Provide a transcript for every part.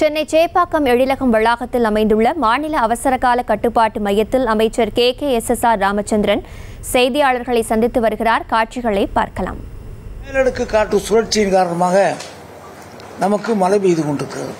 சென்னை சேப்பாக்கம் எழிலகம் வளாகத்தில் அமைந்துள்ள மாநில அவசரகால கட்டுப்பாட்டு மையத்தில் அமைச்சர் K K S S R Ramachandran செய்தியாளர்களை சந்தித்து வருகிறார் காட்சிகளை பார்க்கலாம் மேலடுக்கு காற்று சுழற்சியின் காரணமாக நமக்கு மழை பெய்து கொண்டிருக்கிறது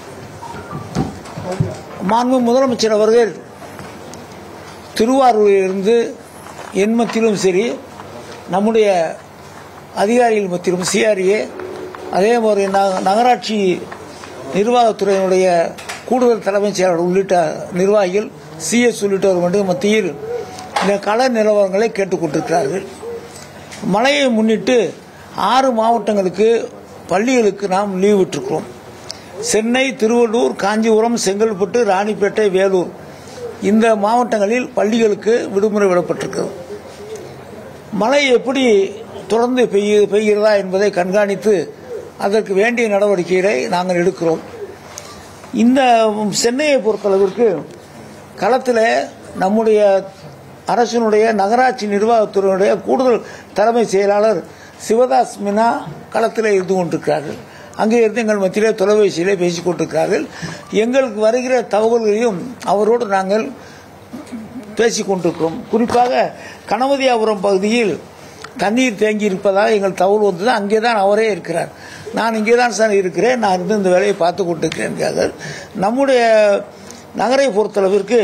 மாண்பு முதலமைச்சர் அவர்கள் திருவாரூரிலிருந்து என் மத்தியிலும் சரி நம்முடைய அதிகாரிகள் மத்தியிலும் சிஆர்ஏ அதே மாதிரி ந- நகராட்சி நிர்வாகத்துறையினுடைய கூடுதல் தலைமைச் செயலாளர் உள்ளிட்ட நிர்வாகிகள் சிஎஸ் உள்ளிட்டவர்களுடைய மத்தியில் இந்த கள நிலவரங்களை கேட்டுக்கொண்டிருக்கிறார்கள் மழையை முன்னிட்டு ஆறு மாவட்டங்களுக்கு பள்ளிகளுக்கு நாம் லீவ் விட்டிருக்கிறோம் சென்னை திருவள்ளூர் காஞ்சிபுரம் செங்கல்பட்டு ராணிப்பேட்டை வேலூர் இந்த மாவட்டங்களில் பள்ளிகளுக்கு விடுமுறை விடப்பட்டிருக்கிறது மழை எப்படி தொடர்ந்து பெய்ய பெய்கிறதா என்பதை கண்காணித்து அதற்கு வேண்டிய நடவடிக்கைகளை நாங்கள் எடுக்கிறோம் இந்த சென்னையை பொறுத்தளவிற்கு களத்தில் நம்முடைய அரசினுடைய நகராட்சி நிர்வாகத்துறையினுடைய கூடுதல் தலைமை செயலாளர் சிவதாஸ் மீனா களத்தில் இருந்து கொண்டிருக்கிறார்கள் அங்கே இருந்து எங்கள் மத்தியிலே தொலைபேசியிலே பேசிக் கொண்டிருக்கிறார்கள் எங்களுக்கு வருகிற தகவல்களையும் அவரோடு நாங்கள் பேசிக் கொண்டிருக்கிறோம் குறிப்பாக கணபதியாபுரம் பகுதியில் தண்ணீர் தேங்கி இருப்பதாக எங்கள் தகவல் வந்தது அங்கே தான் அவரே இருக்கிறார் நான் இங்கே தான் சார் இருக்கிறேன் நான் இருந்து இந்த வேலையை பார்த்து கொண்டிருக்கிறேன் நம்முடைய நகரை பொறுத்தளவிற்கு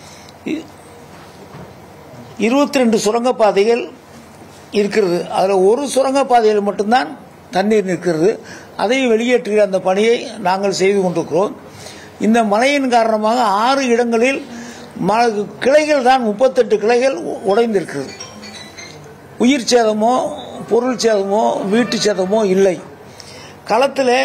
இருபத்தி ரெண்டு சுரங்கப்பாதைகள் இருக்கிறது அதில் ஒரு சுரங்கப்பாதையில் மட்டும்தான் தண்ணீர் நிற்கிறது அதை வெளியேற்றுகிற அந்த பணியை நாங்கள் செய்து கொண்டிருக்கிறோம் இந்த மழையின் காரணமாக ஆறு இடங்களில் ம- கிளைகள் தான் முப்பத்தெட்டு கிளைகள் உ- உடைந்திருக்கிறது உயிர் சேதமோ பொருள் சேதமோ வீட்டு சேதமோ இல்லை களத்தில்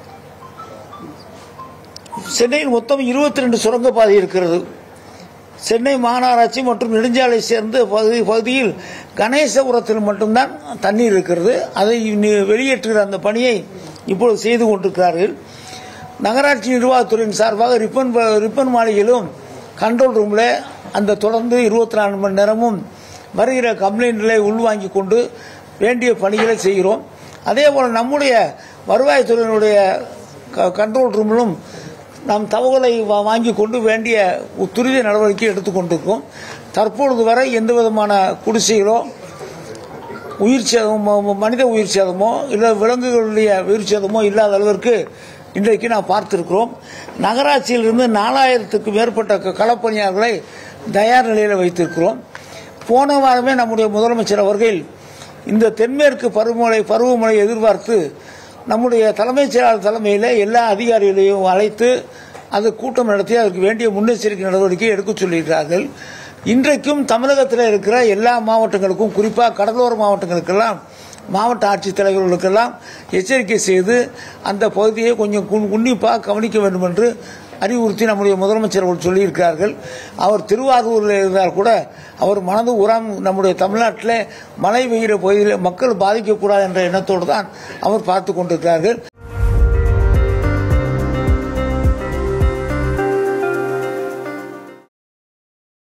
சென்னையில் மொத்தம் இருபத்தி ரெண்டு சுரங்கப்பாதை இருக்கிறது சென்னை மாநகராட்சி மற்றும் நெடுஞ்சாலை சேர்ந்த பகுதி பகுதியில் கணேசபுரத்தில் மட்டும்தான் தண்ணீர் இருக்கிறது அதை நி- வெளியேற்றுகிற அந்த பணியை இப்பொழுது செய்து கொண்டிருக்கிறார்கள் நகராட்சி நிர்வாகத்துறையின் சார்பாக ரிப்பன் ப- ரிப்பன் மாளிகையிலும் கண்ட்ரோல் ரூமில் அந்த தொடர்ந்து இருபத்தி நாலு மணி நேரமும் வருகிற கம்ப்ளைண்ட்களை உள்வாங்கிக் கொண்டு வேண்டிய பணிகளை செய்கிறோம் அதே போல் நம்முடைய வருவாய்த்துறையினுடைய க- கண்ட்ரோல் ரூமிலும் நாம் தகவலை வா- வாங்கிக் கொண்டு வேண்டிய துரித நடவடிக்கை எடுத்துக்கொண்டிருக்கோம் தற்பொழுது வரை எந்த விதமான குடிசைகளோ உயிர் சேதமோ மனித உயிர் சேதமோ இல்லை விலங்குகளுடைய உயிர் சேதமோ இல்லாத அளவிற்கு இன்றைக்கு நாம் பார்த்திருக்கிறோம் நகராட்சியிலிருந்து நாலாயிரத்துக்கு மேற்பட்ட க- களப்பணியாளர்களை தயார் நிலையில் வைத்திருக்கிறோம் போன வாரமே நம்முடைய முதலமைச்சர் அவர்கள் இந்த தென்மேற்கு பருவமழை பருவமழை எதிர்பார்த்து நம்முடைய தலைமைச் செயலாளர் தலைமையில் எல்லா அதிகாரிகளையும் அழைத்து அது கூட்டம் நடத்தி அதற்கு வேண்டிய முன்னெச்சரிக்கை நடவடிக்கை எடுக்க சொல்லியிருக்கிறார்கள் இன்றைக்கும் தமிழகத்தில் இருக்கிற எல்லா மாவட்டங்களுக்கும் குறிப்பாக கடலோர மாவட்டங்களுக்கெல்லாம் மாவட்ட ஆட்சித்தலைவர்களுக்கெல்லாம் எச்சரிக்கை செய்து அந்த பகுதியை கொஞ்சம் உன்- உன்னிப்பாக கவனிக்க வேண்டும் என்று அறிவுறுத்தி நம்முடைய முதலமைச்சர் அவர்கள் சொல்லியிருக்கிறார்கள் அவர் திருவாரூரில் இருந்தால் கூட அவர் மனது உரம் நம்முடைய தமிழ்நாட்டில் மழை பெய்கிற பகுதியில் மக்கள் பாதிக்கக்கூடாது என்ற எண்ணத்தோடு தான் அவர் பார்த்து கொண்டிருக்கிறார்கள்